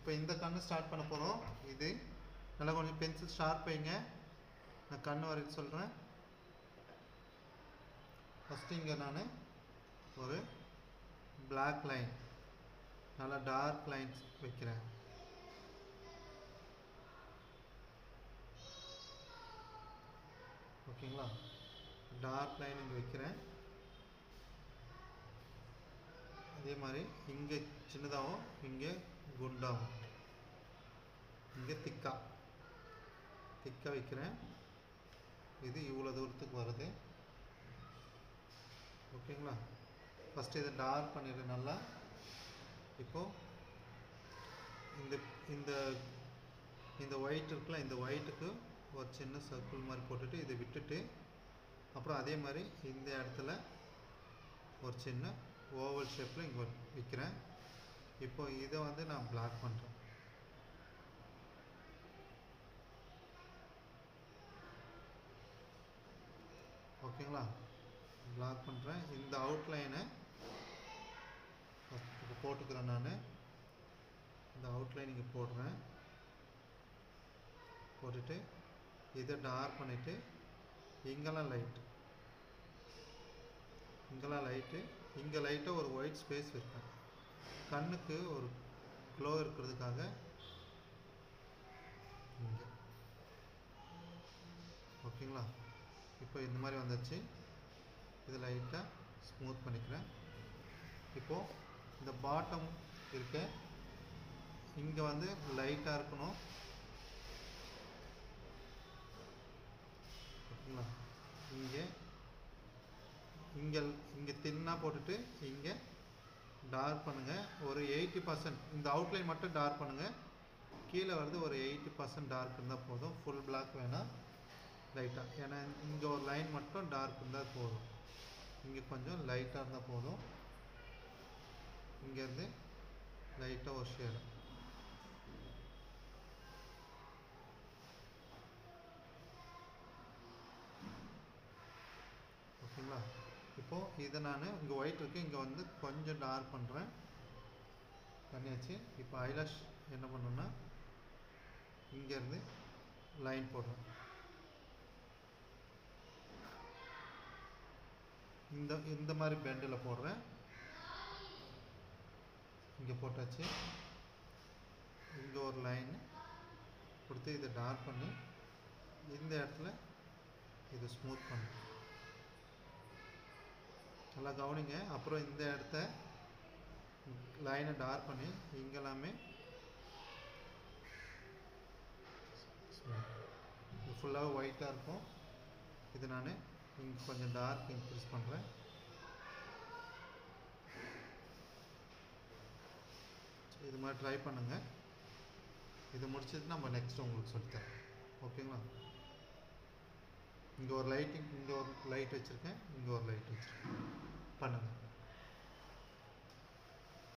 இப்போ இந்த கண்ணு ஸ்டார்ட் பண்ண போகிறோம் இது நல்லா கொஞ்சம் பென்சில் ஷார்ப் வைங்க நான் கண்ணு வரைக்கும் சொல்கிறேன் ஃபஸ்ட்டு இங்கே நான் ஒரு பிளாக் லைன் நல்லா டார்க் லைன்ஸ் வைக்கிறேன் ஓகேங்களா டார்க் லைன் இங்கே வைக்கிறேன் அதே மாதிரி இங்கே சின்னதாகவும் இங்கே குண்டாகும் இங்கே திக்கா திக்காக வைக்கிறேன் இது இவ்வளோ தூரத்துக்கு வருது ஓகேங்களா ஃபஸ்ட்டு இதை டார்க் பண்ணிடுறேன் நல்லா இப்போது இந்த இந்த இந்த ஒயிட் இருக்குல்ல இந்த ஒயிட்டுக்கு ஒரு சின்ன சர்க்கிள் மாதிரி போட்டுட்டு இதை விட்டுட்டு அப்புறம் அதே மாதிரி இந்த இடத்துல ஒரு சின்ன ஓவல் ஷேப்பில் இங்கே வைக்கிறேன் இப்போ இதை வந்து நான் பிளாக் பண்ணுறேன் ஓகேங்களா பிளாக் பண்ணுறேன் இந்த அவுட்லைனை இப்போ போட்டுக்கிறேன் நான் இந்த அவுட்லைன் இங்கே போடுறேன் போட்டுட்டு இதை டார்க் பண்ணிவிட்டு இங்கெல்லாம் லைட்டு இங்கெல்லாம் லைட்டு இங்கே லைட்டாக ஒரு ஒயிட் ஸ்பேஸ் இருக்கேன் கண்ணுக்கு ஒரு க்ளோ இருக்கிறதுக்காக இங்கே ஓகேங்களா இப்போ இந்த மாதிரி வந்துச்சு இது லைட்டாக ஸ்மூத் பண்ணிக்கிறேன் இப்போது இந்த பாட்டம் இருக்க இங்கே வந்து லைட்டாக இருக்கணும் ஓகேங்களா இங்கே இங்கே இங்கே தின்னாக போட்டுட்டு இங்கே டார்க் பண்ணுங்கள் ஒரு எயிட்டி பர்சன்ட் இந்த அவுட்லைன் மட்டும் டார்க் பண்ணுங்கள் கீழே வருது ஒரு எயிட்டி பர்சன்ட் டார்க் இருந்தால் போதும் ஃபுல் பிளாக் வேணாம் லைட்டாக ஏன்னா இங்கே ஒரு லைன் மட்டும் டார்க் இருந்தால் போதும் இங்கே கொஞ்சம் லைட்டாக இருந்தால் போதும் இங்கேருந்து லைட்டாக ஒரு ஷேடு ஓகேங்களா இப்போது இதை நான் இங்கே ஒயிட் இருக்குது இங்கே வந்து கொஞ்சம் டார்க் பண்ணுறேன் பண்ணியாச்சு இப்போ ஐலாஷ் என்ன பண்ணணுன்னா இங்கேருந்து லைன் போடுறேன் இந்த இந்த மாதிரி பெண்டில் போடுறேன் இங்கே போட்டாச்சு இங்கே ஒரு லைன் கொடுத்து இதை டார்க் பண்ணி இந்த இடத்துல இது ஸ்மூத் பண்ணு நல்லா கவனிங்க அப்புறம் இந்த இடத்த லைனை டார்க் பண்ணி இங்கெல்லாமே இது ஃபுல்லாக ஒயிட்டாக இருக்கும் இது நான் இங்கே கொஞ்சம் டார்க் இன்க்ரீஸ் பண்ணுறேன் இது மாதிரி ட்ரை பண்ணுங்கள் இது முடிச்சது நம்ம நெக்ஸ்ட் உங்களுக்கு சொல்லித்தரேன் ஓகேங்களா இங்கே ஒரு லைட்டிங் இங்கே ஒரு லைட் வச்சுருக்கேன் இங்கே ஒரு லைட் வச்சுருக்கேன் பண்ணுங்கள்